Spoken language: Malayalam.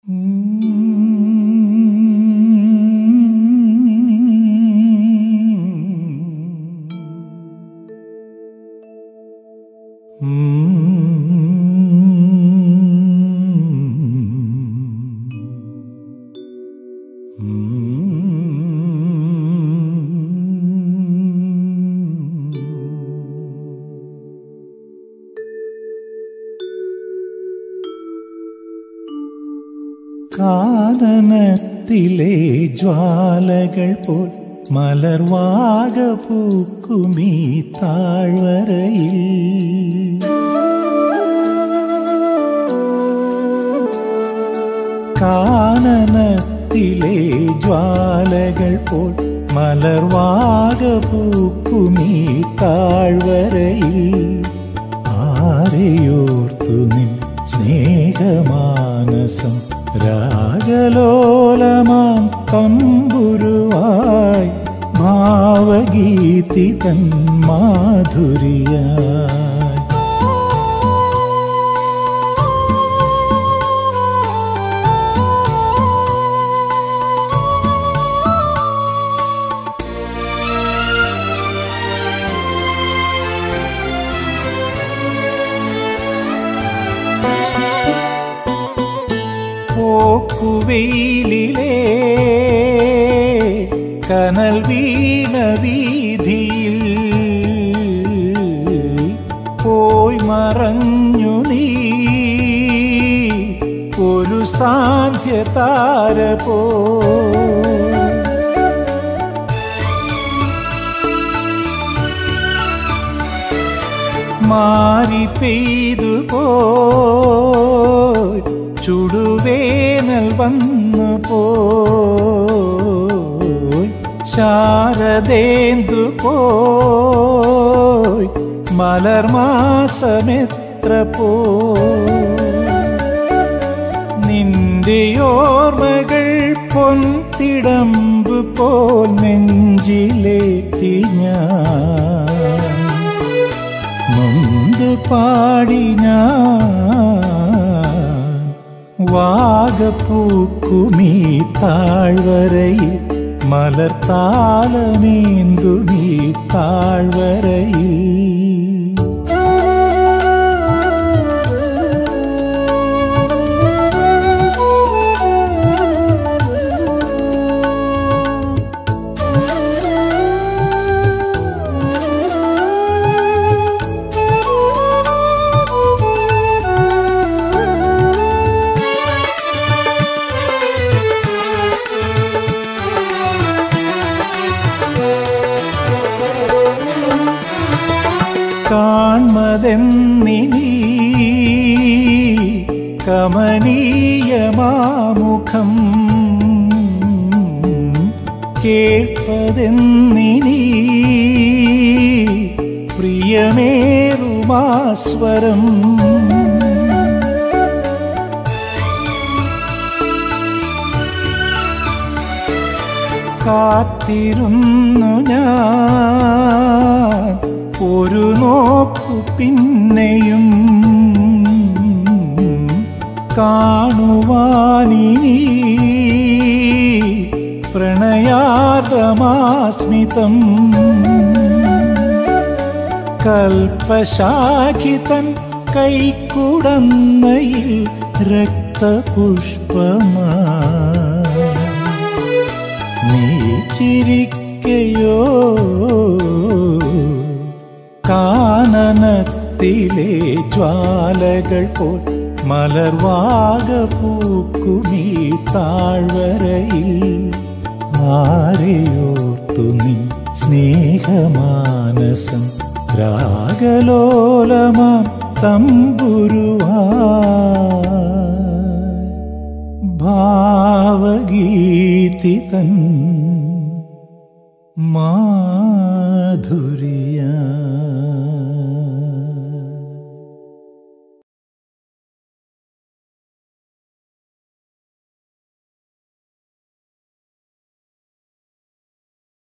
കാനനത്തിലെ ജ്വാലകൾ പോൽ മലർവാക പൂക്കുമീ താഴ്വരയിൽ കാനനത്തിലെ ജ്വാലകൾ പോൽ മലർവാക പൂക്കുമീ താഴ്വരയിൽ ആരെയോർത്തു നിൻ സ്നേഹമാനസം രാഗലോലമാം തമ്പുരുവായി ഭാവഗീതി തൻ മാധുരിയായി പോക്കുവെയിലിലെ കനൽ വീണ വീതിയിൽ പോയി മറഞ്ഞു നീ ഒരു സാന്ധ്യ താര പോ മാറി പെയ്തു പോയി ചുടുവേനൽ വന്നു പോയി ശാരദേന്തു പോയി മലർമാസമെത്ര പോ നിന്റെ ഓർമ്മകൾ പൊൻതിടമ്പ് പോൽ നെഞ്ചിലേറ്റി ഞാൻ നൊന്ത് പാടി ഞാൻ വാഗപ്പൂക്കുമീ താഴ്വരയിൽ മലർത്താലമേന്തുമീ താഴ്വരയിൽ കാൺമതെന്നിനി കമനീയമാമുഖം കേൾപ്പതെന്നിനി പ്രിയമേറുമാസ്വരം കാത്തിരുന്നു ഞാൻ ഒരു നോക്കു പിന്നെയും കാണുവാനിനി പ്രണയാർദ്രമാസ്മിതം കൽപ്പശാഖിതൻ കൈക്കുടന്നയിൽ രക്തപുഷ്പമാ നീ ചിരിക്കയോ കാനനത്തിലെ ജ്വാലകൾ പോൽ മലർവാക പൂക്കുമീ താഴ്വരയിൽ ആരെയോർത്തു നീ സ്നേഹമാനസം രാഗലോലമാം തമ്പുരുവാ ഭാവഗീതി തൻ മാധുരിയാ